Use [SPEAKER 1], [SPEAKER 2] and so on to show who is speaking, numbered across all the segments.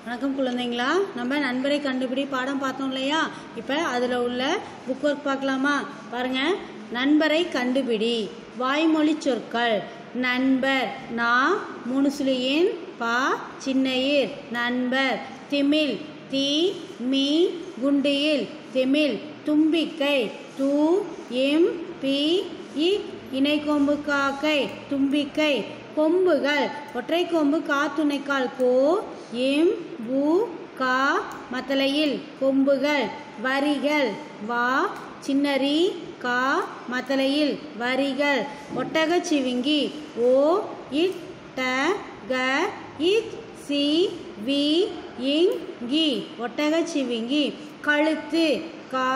[SPEAKER 1] வணக்கம் குழந்தைங்களா நம்ம நண்பரை கண்டுபிடி பாடம் பார்த்தோம் இல்லையா இப்போ அதில் உள்ள புக் ஒர்க் பார்க்கலாமா பாருங்க நண்பரை கண்டுபிடி வாய்மொழி சொற்கள் நண்பர் நா மூணு சுழியின் பா சின்னையீர் நண்பர் திமில் தீ மீ குண்டியில் திமில் தும்பிக்கை தூ இம் பி இ இணைக்கொம்பு காக்கை தும்பிக்கை கொம்புகள் ஒற்றை கொம்பு காத்துணைக்கால் கோ இம் பூ கா மத்தலையில் கொம்புகள் வரிகள் வா சின்னரி கா மத்தலையில் வரிகள் ஒட்டகச் சிவிங்கி ஓ இட் ட க இத் சி வி இங் கி ஒட்டகச் சிவிங்கி கழுத்து கா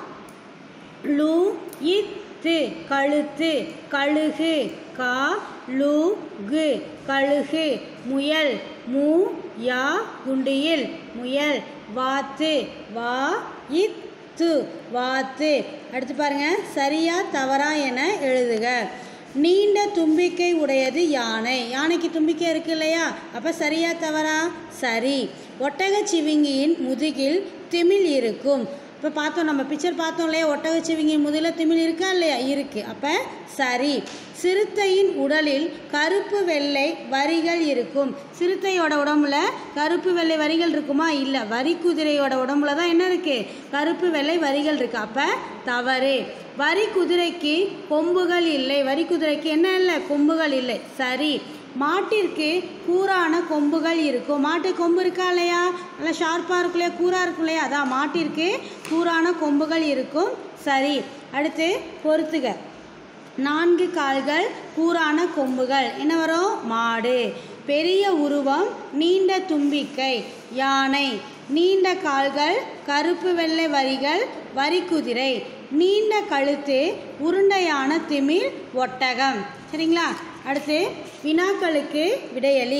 [SPEAKER 1] லு இத்து கழுத்து கழுகு கா லு கு கழுகு முயல் மு யா குண்டியில் முயல் வாத்து வா இத்து வாத்து அடுத்து பாருங்க சரியா தவறா என எழுதுக நீண்ட தும்பிக்கை உடையது யானை யானைக்கு தும்பிக்கை இருக்கு இல்லையா அப்போ சரியா தவறா சரி ஒட்டகச் சிவிங்கியின் முதுகில் திமில் இருக்கும் இப்போ பார்த்தோம் நம்ம பிக்சர் பார்த்தோம் இல்லையா ஒட்டகச்சிவிங்கி முதல்ல திமிழ் இருக்கா இல்லையா இருக்கு அப்போ சரி சிறுத்தையின் உடலில் கருப்பு வெள்ளை வரிகள் இருக்கும் சிறுத்தையோட உடம்புல கருப்பு வெள்ளை வரிகள் இருக்குமா இல்லை வரி குதிரையோட உடம்புல தான் என்ன இருக்கு கருப்பு வெள்ளை வரிகள் இருக்கு அப்போ தவறு வரி குதிரைக்கு கொம்புகள் இல்லை வரி குதிரைக்கு என்ன இல்லை கொம்புகள் இல்லை சரி மாட்டிற்கு கூரான கொம்புகள் இருக்கும் மாட்டு கொம்பு இருக்கா இல்லையா நல்லா ஷார்ப்பாக இருக்கும் இல்லையா கூரா இருக்கும் இல்லையா அதான் மாட்டிற்கு கூரான கொம்புகள் இருக்கும் சரி அடுத்து பொறுத்துக நான்கு கால்கள் கூரான கொம்புகள் என்ன வரும் மாடு பெரிய உருவம் நீண்ட தும்பிக்கை யானை நீண்ட கால்கள் கருப்பு வெள்ளை வரிகள் வரிக்குதிரை நீண்ட கழுத்து உருண்டையான திமிழ் ஒட்டகம் சரிங்களா அடுத்து வினாக்களுக்கு விடையளி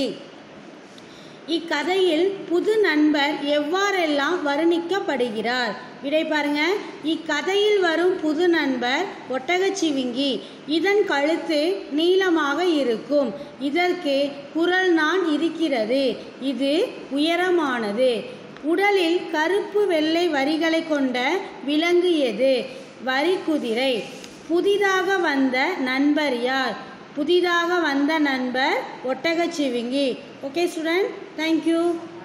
[SPEAKER 1] இக்கதையில் புது நண்பர் எவ்வாறெல்லாம் வர்ணிக்கப்படுகிறார் விடை பாருங்க இக்கதையில் வரும் புது நண்பர் ஒட்டகச்சிவிங்கி இதன் கழுத்து நீளமாக இருக்கும் இதற்கு குரல் நான் இருக்கிறது இது உயரமானது உடலில் கருப்பு வெள்ளை வரிகளை கொண்ட விலங்கு எது வரிக்குதிரை புதிதாக வந்த நண்பர் யார் புதிதாக வந்த நண்பர் ஒட்டகச்சிவிங்கி ஓகே ஸ்டூடெண்ட் தேங்க்யூ